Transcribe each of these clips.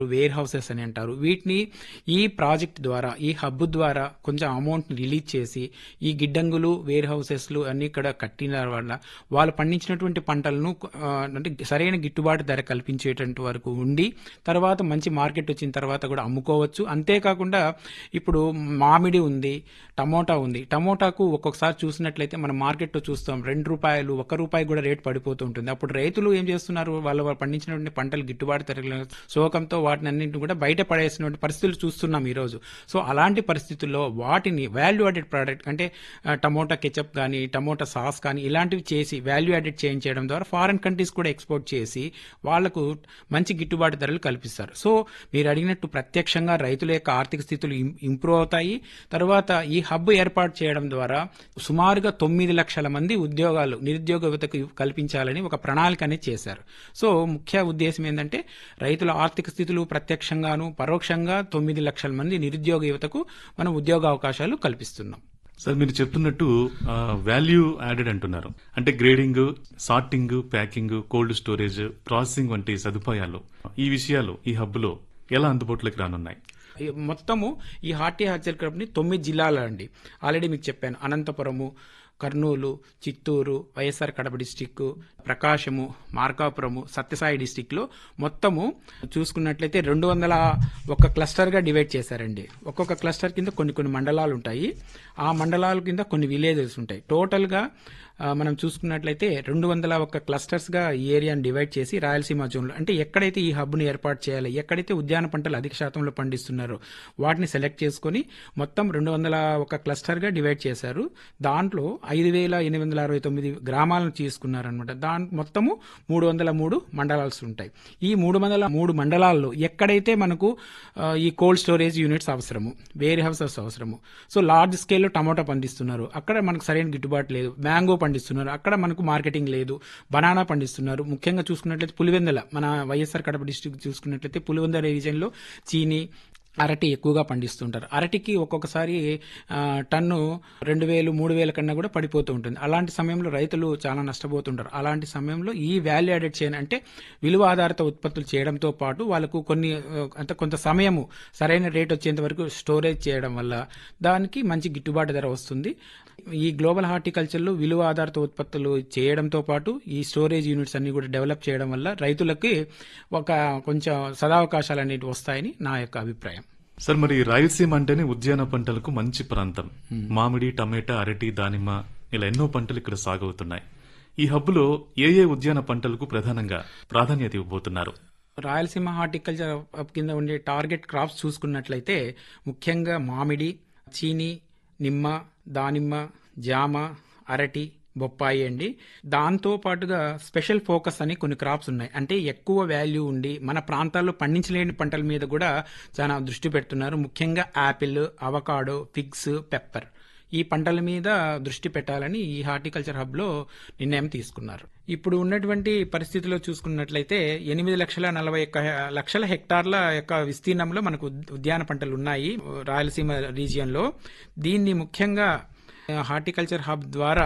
wear houses అని అంటారు వీటిని ఈ ప్రాజెక్ట్ ద్వారా ఈ హబ్ ద్వారా కొంచెం అమౌంట్ రిలీజ్ చేసి ఈ గిడ్డంగులు వేర్ హౌసెస్లు అన్ని ఇక్కడ కట్టిన వల్ల వాళ్ళు పండించినటువంటి పంటలను ఆ, అంటే సరైన గిట్టుబాటు ధర కల్పించేటువంటి వరకు ఉండి తర్వాత మంచి మార్కెట్ వచ్చిన తర్వాత కూడా అమ్ముకోవచ్చు అంతేకాకుండా ఇప్పుడు మామిడి ఉంది టమోటా ఉంది టమోటాకు ఒక్కొక్కసారి చూసినట్లయితే మనం మార్కెట్లో చూస్తాం రెండు రూపాయలు ఒక రూపాయి కూడా రేట్ పడిపోతూ ఉంటుంది అప్పుడు రైతులు ఏం చేస్తున్నారు వాళ్ళు వాళ్ళు పండించినటువంటి పంటలు గిట్టుబాటు ధర శోకంతో వాటిని అన్నింటిని కూడా బయట పడేసినటువంటి పరిస్థితులు చూస్తున్నాం ఈరోజు సో అలాంటి పరిస్థితుల్లో వాటిని వాల్యూ యాడెడ్ ప్రోడక్ట్ అంటే ఆ, టమోటా కెచప్ కానీ టమోటా సాస్ కానీ ఇలాంటివి చేసి వాల్యూ యాడెడ్ చేంజ్ చేయడం ద్వారా ఫారెన్ కంట్రీస్ కూడా ఎక్స్పోర్ట్ చేసి వాళ్లకు మంచి గిట్టుబాటు ధరలు కల్పిస్తారు సో మీరు అడిగినట్టు ప్రత్యక్షంగా రైతుల యొక్క ఆర్థిక స్థితులు ఇం- ఇంప్రూవ్ అవుతాయి తర్వాత ఈ హబ్ ఏర్పాటు చేయడం ద్వారా సుమారుగా తొమ్మిది లక్షల మంది ఉద్యోగాలు నిరుద్యోగ యువతకు కల్పించాలని ఒక ప్రణాళిక అనేది చేశారు సో ముఖ్య ఉద్దేశం ఏంటంటే రైతుల ఆర్థిక స్థితులు ప్రత్యక్షంగాను పరోక్షంగా తొమ్మిది లక్షల మంది నిరుద్యోగ యువతకు మనం ఉద్యోగ అవకాశాలు కల్పిస్తున్నాం సార్ మీరు చెప్తున్నట్టు వాల్యూ యాడెడ్ అంటున్నారు అంటే grading sorting packing cold storage processing వంటి సదుపాయాలు ఈ విషయాలు ఈ హబ్ లో ఎలా అందుబాటులోకి రానున్నాయి ఈ మొత్తము ఈ హార్టీ హార్చర్ క్లబ్ని తొమ్మిది జిల్లాలు అండి ఆల్రెడీ మీకు చెప్పాను అనంతపురము కర్నూలు చిత్తూరు వైఎస్ఆర్ కడప డిస్టిక్ ప్రకాశము మార్కాపురము సత్యసాయి డిస్టిక్లో మొత్తము చూసుకున్నట్లయితే రెండు వందల ఒక క్లస్టర్గా డివైడ్ చేశారండి ఒక్కొక్క క్లస్టర్ కింద కొన్ని కొన్ని మండలాలు ఉంటాయి ఆ మండలాల కింద కొన్ని విలేజెస్ ఉంటాయి టోటల్గా ఆ, మనం చూసుకున్నట్లయితే రెండు వందల ఒక్క క్లస్టర్స్గా ఈ ఏరియాని డివైడ్ చేసి రాయలసీమ జోన్లో అంటే ఎక్కడైతే ఈ హబ్ను ఏర్పాటు చేయాలి ఎక్కడైతే ఉద్యాన పంటలు అధిక శాతంలో పండిస్తున్నారో వాటిని సెలెక్ట్ చేసుకొని మొత్తం రెండు వందల ఒక క్లస్టర్గా డివైడ్ చేశారు దాంట్లో ఐదు వేల ఎనిమిది వందల అరవై తొమ్మిది గ్రామాలను తీసుకున్నారనమాట దాని మొత్తము మూడు వందల మూడు మండలాలు ఉంటాయి ఈ మూడు వందల మూడు మండలాల్లో ఎక్కడైతే మనకు ఆ, ఈ కోల్డ్ స్టోరేజ్ యూనిట్స్ అవసరము వేర్ హౌసెస్ అవసరము సో లార్జ్ స్కేల్లో టమాటా పండిస్తున్నారు అక్కడ మనకు సరైన గిట్టుబాటు లేదు మ్యాంగో పండిస్తున్నారు అక్కడ మనకు మార్కెటింగ్ లేదు బనానా పండిస్తున్నారు ముఖ్యంగా చూసుకున్నట్లయితే పులివెందల మన వైఎస్ఆర్ కడప డిస్టిక్ చూసుకున్నట్లయితే పులివెందల రీజియన్లో చీని అరటి ఎక్కువగా పండిస్తుంటారు అరటికి ఒక్కొక్కసారి ఆ, టన్ను రెండు వేలు మూడు వేల కన్నా కూడా పడిపోతూ ఉంటుంది అలాంటి సమయంలో రైతులు చాలా నష్టపోతుంటారు అలాంటి సమయంలో ఈ వాల్యూ యాడెడ్ చేయని అంటే విలువ ఆధారిత ఉత్పత్తులు చేయడంతో పాటు వాళ్ళకు కొన్ని ఆ, అంటే కొంత సమయము సరైన రేట్ వచ్చేంత వరకు స్టోరేజ్ చేయడం వల్ల దానికి మంచి గిట్టుబాటు ధర వస్తుంది ఈ గ్లోబల్ హార్టికల్చర్లో విలువ ఆధారిత ఉత్పత్తులు చేయడంతో పాటు ఈ స్టోరేజ్ యూనిట్స్ అన్ని కూడా డెవలప్ చేయడం వల్ల రైతులకి ఒక కొంచెం సదావకాశాలు అనేవి వస్తాయని నా యొక్క అభిప్రాయం సార్ మరి రాయలసీమ అంటేనే ఉద్యాన పంటలకు మంచి ప్రాంతం మామిడి టమాటా అరటి దానిమ్మ ఇలా ఎన్నో పంటలు ఇక్కడ సాగవుతున్నాయి ఈ హబ్ లో ఏ ఏ ఉద్యాన పంటలకు ప్రధానంగా ప్రాధాన్యత ఇవ్వబోతున్నారు రాయలసీమ హార్టికల్చర్ కింద ఉండే టార్గెట్ క్రాప్స్ చూసుకున్నట్లయితే ముఖ్యంగా మామిడి చీని నిమ్మ దానిమ్మ జామ అరటి బొప్పాయి అండి దాంతో పాటుగా స్పెషల్ ఫోకస్ అని కొన్ని క్రాప్స్ ఉన్నాయి అంటే ఎక్కువ వాల్యూ ఉండి మన ప్రాంతాల్లో పండించలేని పంటల మీద కూడా చాలా దృష్టి పెడుతున్నారు ముఖ్యంగా యాపిల్ అవకాడో ఫిగ్స్ పెప్పర్ ఈ పంటల మీద దృష్టి పెట్టాలని ఈ హార్టికల్చర్ హబ్ లో నిర్ణయం తీసుకున్నారు ఇప్పుడు ఉన్నటువంటి పరిస్థితిలో చూసుకున్నట్లయితే ఎనిమిది లక్షల నలభై ఒక్క లక్షల హెక్టార్ల యొక్క విస్తీర్ణంలో మనకు ఉద్- ఉద్యాన పంటలు ఉన్నాయి రాయలసీమ రీజియన్ లో దీన్ని ముఖ్యంగా హార్టికల్చర్ హబ్ ద్వారా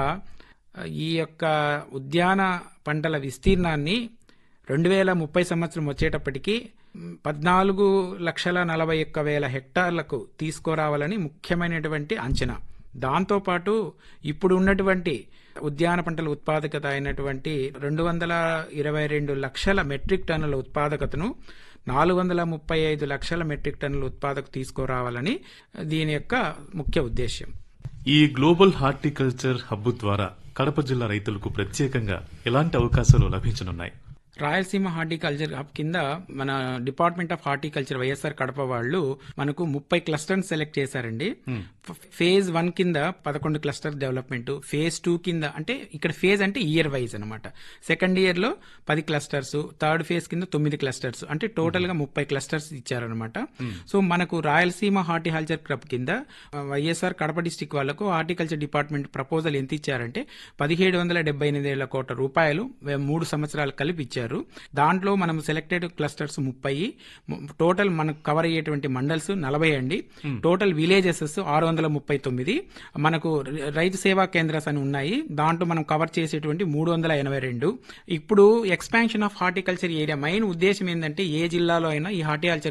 ఈ యొక్క ఉద్యాన పంటల విస్తీర్ణాన్ని రెండు వేల ముప్పై సంవత్సరం వచ్చేటప్పటికి మ్, పద్నాలుగు లక్షల నలభై ఒక్క వేల హెక్టార్లకు తీసుకురావాలని ముఖ్యమైనటువంటి అంచనా దాంతోపాటు ఇప్పుడు ఉన్నటువంటి ఉద్యాన పంటల ఉత్పాదకత అయినటువంటి రెండు వందల ఇరవై రెండు లక్షల మెట్రిక్ టన్నుల ఉత్పాదకతను నాలుగు వందల ముప్పై ఐదు లక్షల మెట్రిక్ టన్నుల ఉత్పాదక తీసుకురావాలని దీని యొక్క ముఖ్య ఉద్దేశ్యం ఈ గ్లోబల్ హార్టికల్చర్ హబ్ ద్వారా కడప జిల్లా రైతులకు ప్రత్యేకంగా ఎలాంటి అవకాశాలు లభించనున్నాయి రాయలసీమ హార్టికల్చర్ హబ్ కింద మన department of horticulture YSR Kadapa వాళ్ళు మనకు ముప్పై క్లస్టర్స్ సెలెక్ట్ చేశారండి ఫ- ఫేజ్ వన్ కింద పదకొండు క్లస్టర్ డెవలప్మెంట్ ఫేజ్ టూ కింద అంటే ఇక్కడ ఫేజ్ అంటే ఇయర్ వైజ్ అనమాట సెకండ్ ఇయర్ లో పది క్లస్టర్స్ థర్డ్ ఫేజ్ కింద తొమ్మిది క్లస్టర్స్ అంటే టోటల్ గా ముప్పై క్లస్టర్స్ ఇచ్చారనమాట సో మనకు రాయలసీమ హార్టికల్చర్ క్లబ్ కింద ఆ, వైఎస్ఆర్ కడప డిస్టిక్ వాళ్లకు హార్టికల్చర్ డిపార్ట్మెంట్ ప్రపోజల్ ఎంత ఇచ్చారంటే పదిహేడు వందల డెబ్బై ఎనిమిది వేల కోట్ల రూపాయలు వే- మూడు సంవత్సరాలు కలిపి ఇచ్చారు దాంట్లో మనం సెలెక్టెడ్ క్లస్టర్స్ ముప్పై టోటల్ మనకు కవర్ అయ్యేటువంటి మండల్స్ నలభై అండి టోటల్ విలేజెస్ ఆరు వందల ముప్పై తొమ్మిది మనకు ర- రైతు సేవా కేంద్రాస్ అని ఉన్నాయి దాంట్లో మనం కవర్ చేసేటువంటి మూడు వందల ఎనభై రెండు ఇప్పుడు expansion of horticulture area main ఉద్దేశం ఏంటంటే ఏ జిల్లాలో అయినా ఈ హార్టికల్చర్